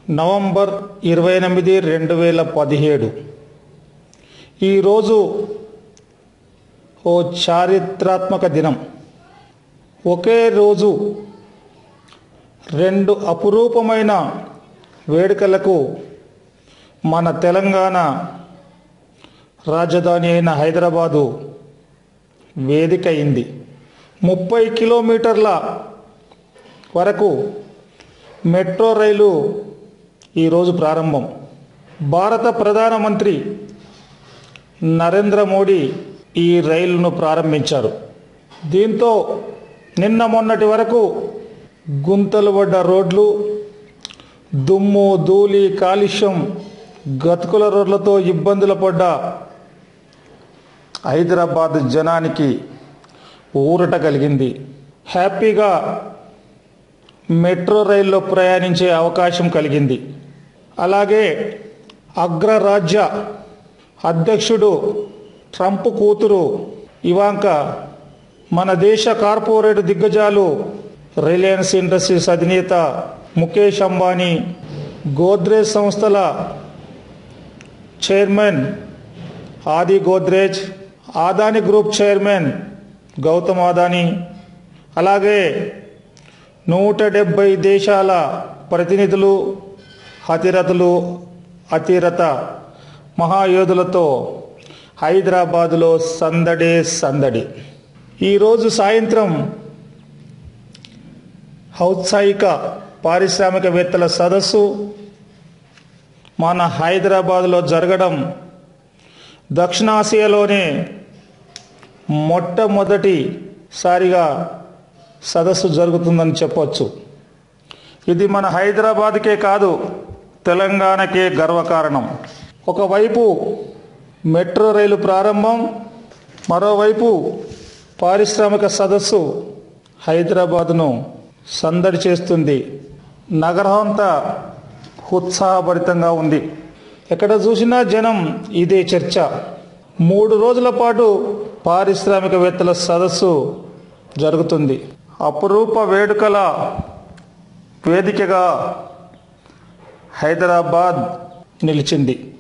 November ఇరవై ఎనిమిది రెండు వేల పదిహేడు ఈరోజు ఓ చారిత్రాత్మక దినం ఒకే రోజు రెండు అపురూపమైన వేడుకలకు మన తెలంగాణ రాజధాని అయిన హైదరాబాదు వేదిక అయింది ముప్పై కిలోమీటర్ల వరకు మెట్రో రైలు ఈరోజు ప్రారంభం భారత ప్రధానమంత్రి నరేంద్ర మోడీ ఈ రైలును ప్రారంభించారు దీంతో నిన్న మొన్నటి వరకు గుంతలు పడ్డ రోడ్లు దుమ్ము ధూళి కాలుష్యం గతుకుల రోడ్లతో ఇబ్బందులు పడ్డ హైదరాబాద్ జనానికి ఊరట కలిగింది హ్యాపీగా మెట్రో రైల్లో ప్రయాణించే అవకాశం కలిగింది అలాగే అగ్రరాజ్య అధ్యక్షుడు ట్రంప్ కూతురు ఇవాంక మన దేశ కార్పొరేట్ దిగ్గజాలు రిలయన్స్ ఇండస్ట్రీస్ అధినేత ముఖేష్ అంబానీ గోద్రేజ్ సంస్థల chairman Adi Godrej Adani group chairman Gautam Adani అలాగే నూట డెబ్బై దేశాల ప్రతినిధులు అతిరథులు అతిరథ మహాయోధులతో హైదరాబాదులో సందడే సందడి ఈరోజు సాయంత్రం ఔత్సాహిక పారిశ్రామికవేత్తల సదస్సు మన హైదరాబాదులో జరగడం దక్షిణాసియాలోనే మొట్టమొదటిసారిగా సదస్సు జరుగుతుందని చెప్పొచ్చు ఇది మన హైదరాబాద్కే కాదు తెలంగాణకే గర్వకారణం ఒకవైపు మెట్రో రైలు ప్రారంభం మరోవైపు పారిశ్రామిక సదస్సు హైదరాబాద్ను సందడి చేస్తుంది నగరం అంతా ఉత్సాహభరితంగా ఉంది ఎక్కడ చూసినా జనం ఇదే చర్చ మూడు రోజుల పాటు పారిశ్రామికవేత్తల సదస్సు జరుగుతుంది అపురూప వేడుకల వేదికగా హైదరాబాద్ నిలిచింది